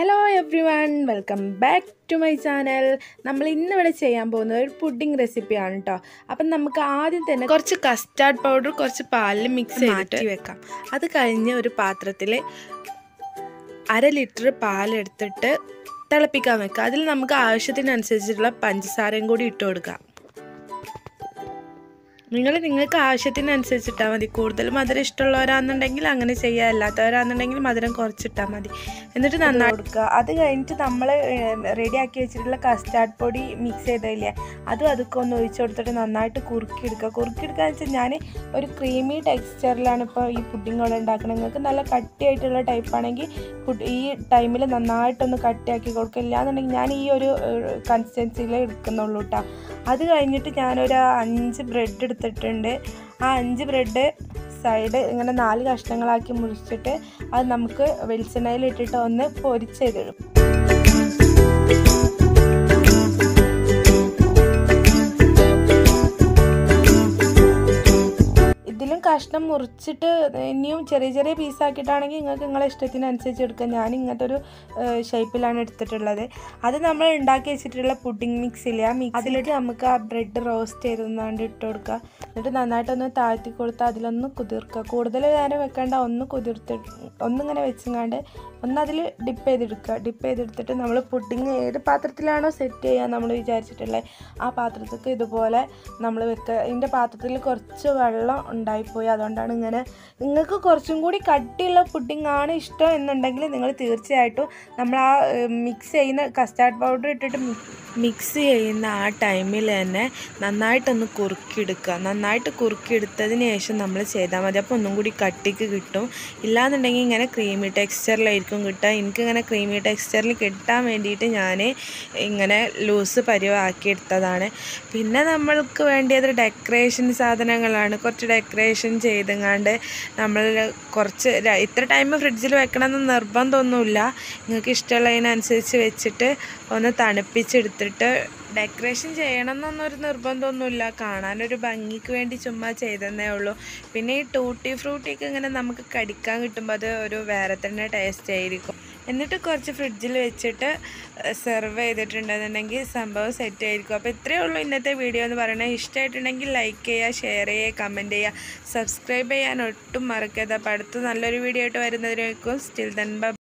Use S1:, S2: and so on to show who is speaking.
S1: hello everyone welcome back to my channel നമ്മൾ ഇന്നിവിടെ ചെയ്യാൻ പോകുന്നത് ഒരു പുഡിംഗ് റെസിപ്പിയാണ് കേട്ടോ അപ്പം നമുക്ക് ആദ്യം തന്നെ കുറച്ച് കസ്റ്റാർഡ് പൗഡർ കുറച്ച് പാലിൽ മിക്സ് ചെയ്തിട്ട് വെക്കാം അത് കഴിഞ്ഞ് ഒരു പാത്രത്തിൽ അര ലിറ്റർ പാലെടുത്തിട്ട് തിളപ്പിക്കാൻ വെക്കാം അതിൽ നമുക്ക് ആവശ്യത്തിനനുസരിച്ചിട്ടുള്ള പഞ്ചസാരയും കൂടി ഇട്ട് കൊടുക്കാം നിങ്ങൾ നിങ്ങൾക്ക് ആവശ്യത്തിനനുസരിച്ചിട്ടാൽ മതി കൂടുതൽ മധുരം ഇഷ്ടമുള്ളവരാണെന്നുണ്ടെങ്കിൽ അങ്ങനെ ചെയ്യുക അല്ലാത്തവരാണെന്നുണ്ടെങ്കിൽ മധുരം കുറച്ചിട്ടാൽ മതി എന്നിട്ട് നന്നായി കൊടുക്കുക അത് കഴിഞ്ഞിട്ട് നമ്മൾ റെഡിയാക്കി വെച്ചിട്ടുള്ള കസ്റ്റാർഡ് പൊടി മിക്സ് ചെയ്തില്ലേ അതും അതൊക്കെ ഒന്ന് ഒഴിച്ചു കൊടുത്തിട്ട് നന്നായിട്ട് കുറുക്കിയെടുക്കുക കുറുക്കിയെടുക്കുക വെച്ചാൽ ഞാൻ ഒരു ക്രീമി ടെക്സ്ചറിലാണ് ഇപ്പോൾ ഈ പുഡിംഗ് ഇവിടെ ഉണ്ടാക്കുന്നത് നിങ്ങൾക്ക് നല്ല കട്ടിയായിട്ടുള്ള ടൈപ്പാണെങ്കിൽ ഫുഡ് ഈ ടൈമിൽ നന്നായിട്ടൊന്ന് കട്ടിയാക്കി കൊടുക്കുക ഇല്ലാന്നുണ്ടെങ്കിൽ ഞാൻ ഈ ഒരു കൺസിസ്റ്റൻസിയിൽ എടുക്കുന്നുള്ളൂ കേട്ടോ അത് കഴിഞ്ഞിട്ട് ഞാനൊരു അഞ്ച് ബ്രെഡ് എടുത്തിട്ടുണ്ട് ആ അഞ്ച് ബ്രെഡ് സൈഡ് ഇങ്ങനെ നാല് കഷ്ണങ്ങളാക്കി മുറിച്ചിട്ട് അത് നമുക്ക് വെളിച്ചെണ്ണയിൽ ഇട്ടിട്ട് ഒന്ന് പൊരിച്ചെടുക്കും ഇതിലും കഷ്ണം മുറിച്ചിട്ട് ഇനിയും ചെറിയ ചെറിയ പീസാക്കിയിട്ടാണെങ്കിൽ നിങ്ങൾക്ക് നിങ്ങളെ ഇഷ്ടത്തിനനുസരിച്ച് എടുക്കാം ഞാൻ ഇങ്ങനത്തെ ഒരു ഷേപ്പിലാണ് എടുത്തിട്ടുള്ളത് അത് നമ്മൾ ഉണ്ടാക്കി വെച്ചിട്ടുള്ള പുഡിംഗ് മിക്സ് ഇല്ല ആ മിക്സിലിട്ട് നമുക്ക് ആ ബ്രെഡ് റോസ്റ്റ് ചെയ്തൊന്നാണ്ട് ഇട്ട് കൊടുക്കുക എന്നിട്ട് നന്നായിട്ടൊന്ന് താഴ്ത്തി കൊടുത്ത് അതിലൊന്ന് കുതിർക്കുക കൂടുതൽ നേരം വെക്കേണ്ട ഒന്ന് കുതിർത്ത് ഒന്നിങ്ങനെ വെച്ചങ്ങാണ്ട് ഒന്ന് അതിൽ ഡിപ്പ് ചെയ്തെടുക്കുക ഡിപ്പ് ചെയ്തെടുത്തിട്ട് നമ്മൾ പുഡിങ് ഏത് പാത്രത്തിലാണോ സെറ്റ് ചെയ്യാൻ നമ്മൾ വിചാരിച്ചിട്ടുള്ളത് ആ പാത്രത്തേക്ക് ഇതുപോലെ നമ്മൾ വെക്കുക ഇതിൻ്റെ പാത്രത്തിൽ കുറച്ച് വെള്ളം ഉണ്ടായിപ്പോയി അതുകൊണ്ടാണ് ഇങ്ങനെ നിങ്ങൾക്ക് കുറച്ചും കൂടി കട്ടിയുള്ള പുഡിംഗ് ആണ് ഇഷ്ടം എന്നുണ്ടെങ്കിൽ നിങ്ങൾ തീർച്ചയായിട്ടും നമ്മൾ ആ മിക്സ് ചെയ്യുന്ന കസ്റ്റാർഡ് പൗഡർ ഇട്ടിട്ട് മിക്സ് ചെയ്യുന്ന ആ ടൈമിൽ തന്നെ നന്നായിട്ടൊന്ന് കുറുക്കിയെടുക്കുക നന്നായിട്ട് കുറുക്കിയെടുത്തതിന് ശേഷം നമ്മൾ ചെയ്താൽ മതി അപ്പോൾ ഒന്നും കൂടി കട്ടിക്ക് കിട്ടും ഇല്ലാന്നുണ്ടെങ്കിൽ ഇങ്ങനെ ക്രീമി ടെക്സ്ചറിലായിരിക്കും കിട്ടുക എനിക്കിങ്ങനെ ക്രീമി ടെക്സ്ചറിൽ കിട്ടാൻ വേണ്ടിയിട്ട് ഞാൻ ഇങ്ങനെ ലൂസ് പരിവാക്കി എടുത്തതാണ് പിന്നെ നമ്മൾക്ക് വേണ്ടിയത് ഡെക്കറേഷൻ സാധനങ്ങളാണ് കുറച്ച് ഡെക്കറേഷൻ ചെയ്തെങ്ങാണ്ട് നമ്മൾ കുറച്ച് ഇത്ര ടൈം ഫ്രിഡ്ജിൽ വെക്കണമെന്ന് നിർബന്ധമൊന്നുമില്ല നിങ്ങൾക്ക് ഇഷ്ടമുള്ളതിനനുസരിച്ച് വെച്ചിട്ട് ഒന്ന് തണുപ്പിച്ചെടുത്തിട്ട് ഡെക്കറേഷൻ ചെയ്യണം എന്നൊന്നൊരു നിർബന്ധമൊന്നുമില്ല കാണാനൊരു ഭംഗിക്ക് വേണ്ടി ചുമ്മാ ചെയ്തെന്നേ ഉള്ളൂ പിന്നെ ഈ ടൂട്ടി ഫ്രൂട്ടിയൊക്കെ ഇങ്ങനെ നമുക്ക് കടിക്കാൻ കിട്ടുമ്പോൾ അത് ഒരു വേറെ തന്നെ ടേസ്റ്റ് ആയിരിക്കും എന്നിട്ട് കുറച്ച് ഫ്രിഡ്ജിൽ വെച്ചിട്ട് സെർവ് ചെയ്തിട്ടുണ്ടെന്നുണ്ടെങ്കിൽ സംഭവം സെറ്റ് ആയിരിക്കും അപ്പോൾ ഇത്രയേ ഉള്ളൂ ഇന്നത്തെ വീഡിയോ എന്ന് പറയുന്നത് ഇഷ്ടമായിട്ടുണ്ടെങ്കിൽ ലൈക്ക് ചെയ്യുക ഷെയർ ചെയ്യുക കമൻറ്റ് ചെയ്യുക സബ്സ്ക്രൈബ് ചെയ്യാൻ ഒട്ടും മറക്കരുത് അപ്പോൾ അടുത്ത് നല്ലൊരു വീഡിയോ ആയിട്ട് വരുന്നതിനേക്കും സ്റ്റിൽ ദൻ ബ